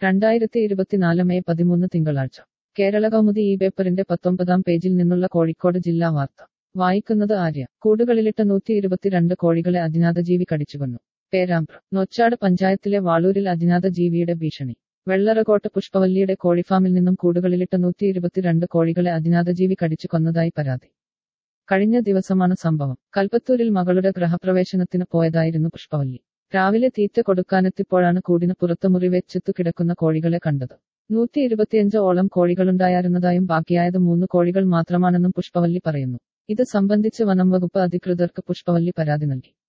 രണ്ടായിരത്തി ഇരുപത്തിനാല് മെയ് പതിമൂന്ന് തിങ്കളാഴ്ച കേരള കൗമുദി ഈ പേപ്പറിന്റെ പത്തൊമ്പതാം പേജിൽ നിന്നുള്ള കോഴിക്കോട് ജില്ലാ വാർത്ത വായിക്കുന്നത് ആര്യ കൂടുകളിലിട്ട നൂറ്റി ഇരുപത്തിരണ്ട് കോഴികളെ അജ്ഞാത ജീവി കടിച്ചുകൊന്നു പേരാമ്പ്ര നൊച്ചാട് പഞ്ചായത്തിലെ വാളൂരിൽ അജ്ഞാത ജീവിയുടെ ഭീഷണി വെള്ളറകോട്ട് പുഷ്പവല്ലിയുടെ കോഴിഫാമിൽ നിന്നും കൂടുകളിലിട്ട നൂറ്റി ഇരുപത്തിരണ്ട് കോഴികളെ അജ്ഞാത ജീവി കടിച്ചു കൊന്നതായി പരാതി കഴിഞ്ഞ ദിവസമാണ് സംഭവം കൽപ്പത്തൂരിൽ മകളുടെ ഗൃഹപ്രവേശനത്തിന് പോയതായിരുന്നു പുഷ്പവല്ലി രാവിലെ തീറ്റ കൊടുക്കാനെത്തിയപ്പോഴാണ് കൂടിന് പുറത്ത് മുറിവെച്ചെത്തു കിടക്കുന്ന കോഴികളെ കണ്ടത് നൂറ്റി ഇരുപത്തിയഞ്ച് ഓളം കോഴികളുണ്ടായിരുന്നതായും ബാക്കിയായത് മൂന്ന് കോഴികൾ മാത്രമാണെന്നും പുഷ്പവല്ലി പറയുന്നു ഇത് സംബന്ധിച്ച് വനം വകുപ്പ് അധികൃതർക്ക് പുഷ്പവല്ലി പരാതി നൽകി